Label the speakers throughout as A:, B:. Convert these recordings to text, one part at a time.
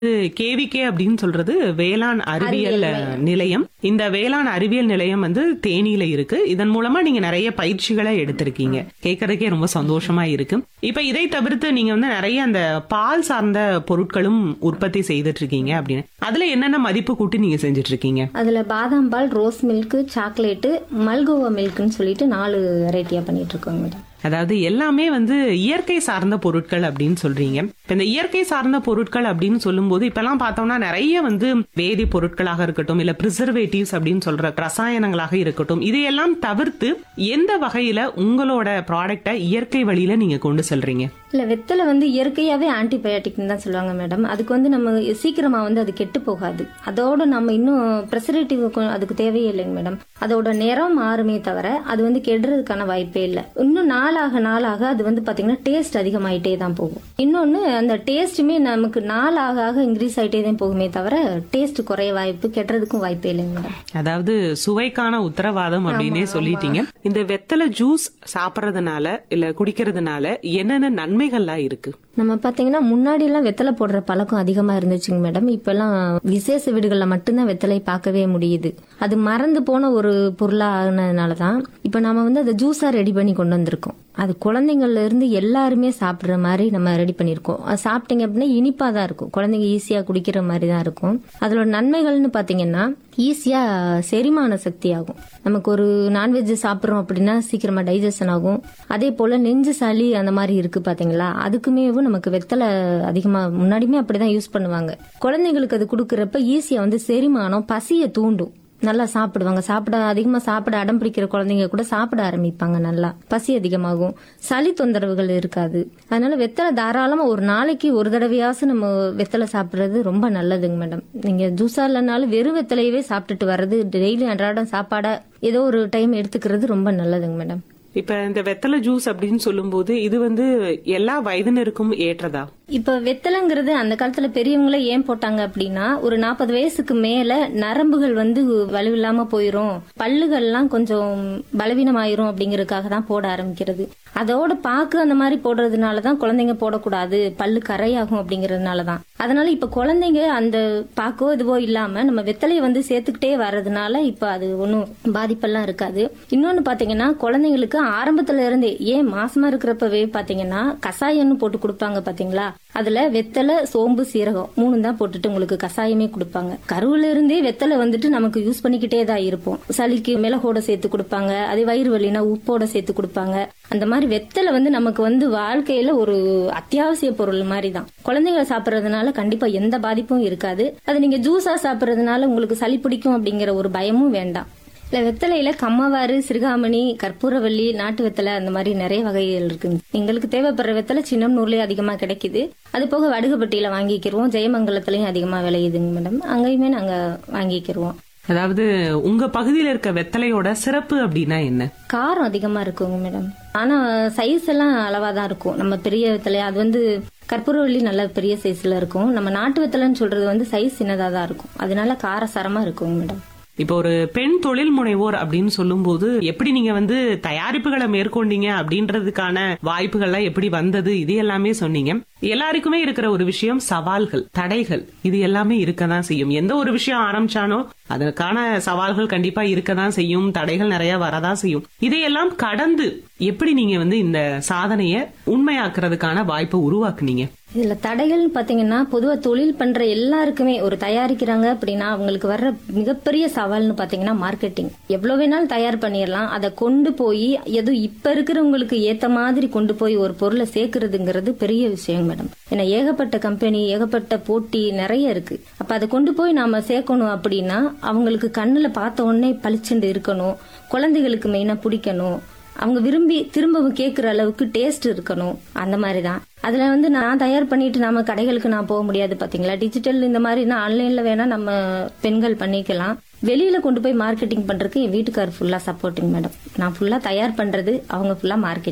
A: KVK அப்படின்னு சொல்றது வேளாண் அறிவியல் நிலையம் இந்த வேளாண் அறிவியல் நிலையம் வந்து தேனியில இருக்கு இதன் மூலமா நீங்க நிறைய பயிற்சிகளை எடுத்திருக்கீங்க கேட்கறதுக்கே ரொம்ப சந்தோஷமா இருக்கு இப்ப இதை தவிர்த்து நீங்க வந்து நிறைய அந்த பால் சார்ந்த பொருட்களும் உற்பத்தி செய்துட்டு இருக்கீங்க அப்படின்னு அதுல என்னென்ன மதிப்பு கூட்டி நீங்க செஞ்சுட்டு இருக்கீங்க
B: அதில் பாதாம் பால் ரோஸ் மில்க்கு சாக்லேட்டு மல்கோவா மில்க்குன்னு சொல்லிட்டு நாலு வெரைட்டியாக பண்ணிட்டு இருக்கோங்க மேடம்
A: அதாவது எல்லாமே வந்து இயற்கை சார்ந்த பொருட்கள் அப்படின்னு சொல்றீங்க இப்ப இந்த இயற்கை சார்ந்த பொருட்கள் அப்படின்னு சொல்லும்போது இப்பெல்லாம் பார்த்தோம்னா நிறைய வந்து வேதி பொருட்களாக இருக்கட்டும் இல்ல பிரிசர்வேட்டிவ்ஸ் அப்படின்னு சொல்ற ரசாயனங்களாக இருக்கட்டும் இதையெல்லாம் தவிர்த்து எந்த வகையில உங்களோட ப்ராடக்டை இயற்கை வழியில நீங்க கொண்டு செல்றீங்க
B: இல்லை வெத்தலை வந்து இயற்கையாகவே ஆன்டிபயோட்டிக்னு தான் சொல்லுவாங்க மேடம் அதுக்கு வந்து நம்ம சீக்கிரமாக வந்து அது கெட்டு போகாது அதோட நம்ம இன்னும் ப்ரெசர்வேட்டிவ் அதுக்கு தேவையே இல்லைங்க மேடம் அதோட நிறம் மாறுமே தவிர அது வந்து கெடுறதுக்கான வாய்ப்பே இல்லை இன்னும் நாளாக நாளாக அது வந்து பார்த்தீங்கன்னா டேஸ்ட் அதிகமாயிட்டே தான் போகும் இன்னொன்று அந்த டேஸ்ட்டுமே நமக்கு நாளாக ஆக இன்க்ரீஸ் ஆகிட்டே தான் போகுமே தவிர டேஸ்ட் குறைய வாய்ப்பு கெட்டுறதுக்கும் வாய்ப்பே இல்லைங்க மேடம்
A: அதாவது சுவைக்கான உத்தரவாதம் அப்படின்னே சொல்லிட்டீங்க இந்த வெத்தலை ஜூஸ் சாப்பிடறதுனால இல்ல குடிக்கிறதுனால என்னென்ன நன்மைகள்லாம் இருக்கு
B: நம்ம பாத்தீங்கன்னா முன்னாடி எல்லாம் வெத்தலை போடுற பழக்கம் அதிகமா இருந்துச்சுங்க மேடம் இப்பெல்லாம் விசேஷ வீடுகள்ல மட்டும்தான் வெத்தலை பார்க்கவே முடியுது அது மறந்து போன ஒரு பொருளா ஆனதுனால தான் இப்ப நாம வந்து அதை ஜூஸா ரெடி பண்ணி கொண்டு வந்திருக்கோம் அது குழந்தைங்கள்ல இருந்து எல்லாருமே சாப்பிடுற மாதிரி நம்ம ரெடி பண்ணிருக்கோம் அது சாப்பிட்டீங்க அப்படின்னா இனிப்பா தான் இருக்கும் குழந்தைங்க ஈஸியா குடிக்கிற மாதிரி தான் இருக்கும் அதோட நன்மைகள்னு பாத்தீங்கன்னா ஈஸியா செரிமான சக்தி ஆகும் நமக்கு ஒரு நான்வெஜ் சாப்பிட்றோம் அப்படின்னா சீக்கிரமா டைஜஷன் ஆகும் அதே போல நெஞ்சு சளி அந்த மாதிரி இருக்கு பாத்தீங்களா அதுக்குமேவும் நமக்கு வெத்தலை அதிகமா முன்னாடியுமே அப்படிதான் யூஸ் பண்ணுவாங்க குழந்தைங்களுக்கு அது கொடுக்கறப்ப ஈஸியா வந்து செரிமானம் பசியை தூண்டும் நல்லா சாப்பிடுவாங்க சாப்பிட அதிகமா சாப்பிட அடம் பிடிக்கிற குழந்தைங்க கூட சாப்பிட ஆரம்பிப்பாங்க நல்லா பசி அதிகமாகும் சளி தொந்தரவுகள் இருக்காது அதனால வெத்தலை தாராளமா ஒரு நாளைக்கு ஒரு தடவையாவது நம்ம வெத்தலை சாப்பிடுறது ரொம்ப நல்லதுங்க மேடம் நீங்க ஜூஸா இல்லைனாலும் வெறும் வெத்தலையவே சாப்பிட்டுட்டு வர்றது டெய்லி அன்றாடம் சாப்பாடா ஏதோ ஒரு டைம் எடுத்துக்கிறது ரொம்ப நல்லதுங்க மேடம்
A: இப்ப இந்த வெத்தலை ஜூஸ் அப்படின்னு சொல்லும்போது இது வந்து எல்லா வயதினருக்கும் ஏற்றதா
B: இப்ப வெத்தலைங்கிறது அந்த காலத்துல பெரியவங்களே ஏன் போட்டாங்க அப்படின்னா ஒரு நாற்பது வயசுக்கு மேல நரம்புகள் வந்து வலுவில்லாம போயிரும் பல்லுகள்லாம் கொஞ்சம் பலவீனமாயிரும் அப்படிங்கறதுக்காக தான் போட ஆரம்பிக்கிறது அதோட பாக்கு அந்த மாதிரி போடுறதுனால தான் குழந்தைங்க போடக்கூடாது பல்லு கரையாகும் அப்படிங்கறதுனால தான் அதனால இப்ப குழந்தைங்க அந்த பாக்கோ இதுவோ இல்லாம நம்ம வெத்தலையை வந்து சேர்த்துக்கிட்டே வர்றதுனால இப்ப அது ஒன்றும் பாதிப்பெல்லாம் இருக்காது இன்னொன்னு பாத்தீங்கன்னா குழந்தைங்களுக்கு ஆரம்பத்துல இருந்தே ஏன் மாசமா இருக்கிறப்பவே பாத்தீங்கன்னா கசாயம்னு போட்டு கொடுப்பாங்க பாத்தீங்களா அதுல வெத்தலை சோம்பு சீரகம் மூணு தான் போட்டுட்டு உங்களுக்கு கசாயமே கொடுப்பாங்க கருவுல இருந்தே வெத்தலை வந்துட்டு நமக்கு யூஸ் பண்ணிக்கிட்டே தான் இருப்போம் சளிக்கு மிளகோட சேர்த்து கொடுப்பாங்க அதே வயிறு வலினா உப்போட சேர்த்து கொடுப்பாங்க அந்த மாதிரி வெத்தலை வந்து நமக்கு வந்து வாழ்க்கையில ஒரு அத்தியாவசிய பொருள் மாதிரி தான் குழந்தைங்க சாப்பிடறதுனால கண்டிப்பா எந்த பாதிப்பும் இருக்காது அது நீங்க ஜூஸா சாப்பிடறதுனால உங்களுக்கு சளி பிடிக்கும் அப்படிங்கிற ஒரு பயமும் வேண்டாம் இல்ல வெத்தலையில கம்மவாறு சிறுகாமணி கற்பூரவள்ளி நாட்டு வெத்தலை அந்த மாதிரி நிறைய வகைகள் இருக்கு எங்களுக்கு தேவைப்படுற வெத்தலை சின்னம்னூர்லயே அதிகமா கிடைக்குது அது போக வடுகப்பட்டியில வாங்கிக்கிருவோம் ஜெயமங்கலத்திலயும் அதிகமா விளையுதுங்க மேடம் அங்கேயுமே நாங்க வாங்கிக்கிருவோம்
A: அதாவது உங்க பகுதியில இருக்க வெத்தலையோட சிறப்பு அப்படின்னா என்ன
B: காரம் அதிகமா இருக்குங்க மேடம் ஆனா சைஸ் எல்லாம் அளவா தான் இருக்கும் நம்ம பெரிய வெத்தலை அது வந்து கற்பூரவள்ளி நல்ல பெரிய சைஸ்ல இருக்கும் நம்ம நாட்டு வெத்தலைன்னு சொல்றது வந்து சைஸ் சின்னதா தான் இருக்கும் அதனால காரசாரமா இருக்குங்க மேடம்
A: இப்போ ஒரு பெண் தொழில் முனைவோர் அப்படின்னு சொல்லும்போது எப்படி நீங்க வந்து தயாரிப்புகளை மேற்கொண்டீங்க அப்படின்றதுக்கான வாய்ப்புகள்லாம் எப்படி வந்தது இது எல்லாமே சொன்னீங்க எல்லாருக்குமே இருக்கிற ஒரு விஷயம் சவால்கள் தடைகள் இது எல்லாமே இருக்கதான் செய்யும் எந்த ஒரு விஷயம் ஆரம்பிச்சானோ அதற்கான சவால்கள் கண்டிப்பா இருக்கதான் செய்யும் தடைகள் நிறைய வரதான் செய்யும் இதையெல்லாம் கடந்து எப்படி நீங்க வந்து இந்த சாதனைய உண்மையாக்குறதுக்கான வாய்ப்பை உருவாக்குனீங்க
B: இதுல தடைகள்னு பாத்தீங்கன்னா பொதுவா தொழில் பண்ற எல்லாருக்குமே ஒரு தயாரிக்கிறாங்க அப்படின்னா அவங்களுக்கு வர்ற மிகப்பெரிய சவால்னு பாத்தீங்கன்னா மார்க்கெட்டிங் எவ்வளவு வேணாலும் தயார் பண்ணிடலாம் அதை கொண்டு போய் எதுவும் இப்ப இருக்கிறவங்களுக்கு ஏத்த மாதிரி கொண்டு போய் ஒரு பொருளை சேர்க்கறதுங்கிறது பெரிய விஷயம் மேடம் ஏன்னா ஏகப்பட்ட கம்பெனி ஏகப்பட்ட போட்டி நிறைய இருக்கு அப்ப அதை கொண்டு போய் நாம சேர்க்கணும் அப்படின்னா அவங்களுக்கு கண்ணுல பார்த்த உடனே பளிச்சுண்டு இருக்கணும் குழந்தைகளுக்கு மெயினா பிடிக்கணும் அவங்க விரும்பி திரும்பவும் கேட்குற அளவுக்கு டேஸ்ட் இருக்கணும் அந்த மாதிரி தான் அதுல வந்து நான் தயார் பண்ணிட்டு நாம கடைகளுக்கு நான் போக முடியாது பாத்தீங்களா டிஜிட்டல் இந்த மாதிரினா ஆன்லைன்ல வேணா நம்ம பெண்கள் பண்ணிக்கலாம் வெளியில கொண்டு போய் மார்க்கெட்டிங் பண்றதுக்கு என் வீட்டுக்கார் ஃபுல்லா சப்போர்ட்டிங் மேடம் நான் ஃபுல்லா தயார் பண்றது அவங்க ஃபுல்லா மார்க்கெட்டிங்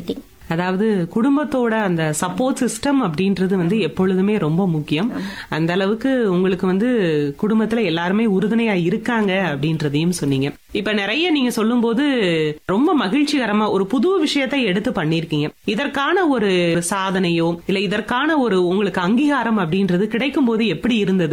A: அதாவது குடும்பத்தோட அந்த சப்போர்ட் சிஸ்டம் அப்படின்றது வந்து எப்பொழுதுமே ரொம்ப முக்கியம் அந்த அளவுக்கு உங்களுக்கு வந்து குடும்பத்துல எல்லாருமே உறுதுணையா இருக்காங்க அப்படின்றதையும் சொன்னீங்க இப்ப நிறைய நீங்க சொல்லும்போது ரொம்ப மகிழ்ச்சிகரமா ஒரு புது விஷயத்தை எடுத்து பண்ணிருக்கீங்க இதற்கான ஒரு சாதனையோ இல்ல இதற்கான ஒரு உங்களுக்கு அங்கீகாரம் அப்படின்றது கிடைக்கும் போது எப்படி இருந்தது